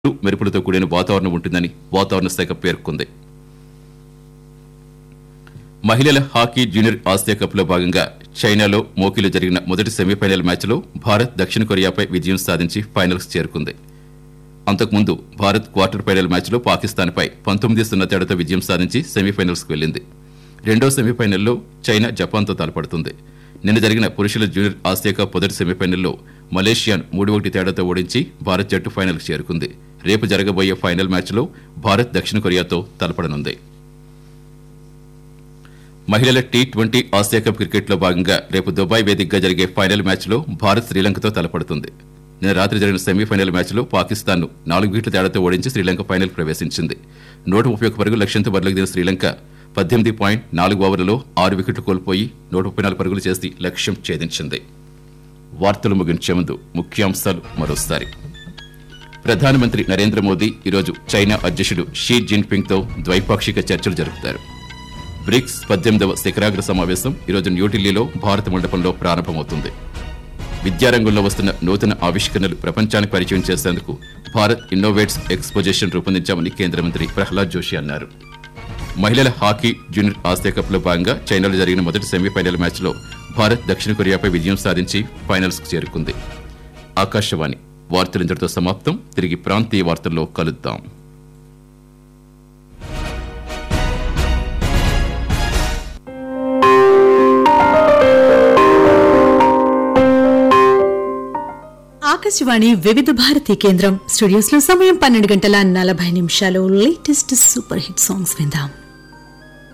మెరుపులతో కూడిన వాతావరణం ఉంటుందని వాతావరణ శాఖ పేర్కొంది మహిళల హాకీ జూనియర్ ఆసియా కప్లో భాగంగా చైనాలో మోకిలో జరిగిన మొదటి సెమీఫైనల్ మ్యాచ్లో భారత్ దక్షిణ కొరియాపై విజయం సాధించి ఫైనల్స్ చేరుకుంది అంతకుముందు భారత్ క్వార్టర్ ఫైనల్ మ్యాచ్లో పాకిస్తాన్పై పంతొమ్మిది సున్నా తేడాతో విజయం సాధించి సెమీఫైనల్స్కు వెళ్లింది రెండో సెమీఫైనల్లో చైనా జపాన్తో తలపడుతుంది నిన్న జరిగిన పురుషుల జూనియర్ ఆసియా కప్ మొదటి సెమీఫైనల్లో మలేషియాను మూడు ఒకటి తేడాతో ఓడించి భారత్ జట్టు ఫైనల్కు చేరుకుంది రేపు జరగబోయే ఫైనల్ మ్యాచ్లో భారత్ దక్షిణ కొరియాతో తలపడనుంది మహిళల టీ ట్వంటీ ఆసియా కప్ క్రికెట్లో భాగంగా రేపు దుబాయ్ వేదికగా జరిగే ఫైనల్ మ్యాచ్లో భారత్ శ్రీలంకతో తలపడుతుంది నిన్న రాత్రి జరిగిన సెమీఫైనల్ మ్యాచ్లో పాకిస్తాన్ను నాలుగు వికెట్ల తేడాతో ఓడించి శ్రీలంక ఫైనల్ ప్రవేశించింది నూట ముప్పై ఒక్క పరుగుల లక్ష్యంతో బరిలోకి దిగిన శ్రీలంక పద్దెనిమిది పాయింట్ నాలుగు ఓవర్లలో ఆరు వికెట్లు కోల్పోయి నూట ముప్పై నాలుగు పరుగులు చేసి లక్ష్యం ఛేదించింది వార్తలు ముగించే ముందు ముఖ్యాంశాలు మరోసారి ప్రధానమంత్రి నరేంద్ర మోదీ ఈరోజు చైనా అధ్యక్షుడు షీ జిన్పింగ్ తో ద్వైపాక్షిక చర్చలు జరుపుతారు బ్రిక్స్ పద్దెనిమిదవ శిఖరాగ్ర సమావేశం ఈరోజు న్యూఢిల్లీలో భారత మండపంలో ప్రారంభమవుతుంది విద్యారంగంలో వస్తున్న నూతన ఆవిష్కరణలు ప్రపంచానికి పరిచయం చేసేందుకు భారత్ ఇన్నోవేట్స్ ఎక్స్పోజిషన్ రూపొందించామని కేంద్ర మంత్రి ప్రహ్లాద్ జోషి అన్నారు మహిళల హాకీ జూనియర్ ఆసియా కప్లో భాగంగా చైనాలో జరిగిన మొదటి సెమీఫైనల్ మ్యాచ్లో భారత్ దక్షిణ కొరియాపై విజయం సాధించి ఫైనల్స్కు చేరుకుంది ఆకాశవాణి వార్తలు ఇంతటితో సమాప్తం తిరిగి ప్రాంతీయ వార్తల్లో కలుద్దాం ఆకాశవాణి వివిధ భారతి కేంద్రం స్టూడియోస్ లో సమయం పన్నెండు గంటల నలభై నిమిషాలు లేటెస్ట్ సూపర్ హిట్ సాంగ్స్ విందాం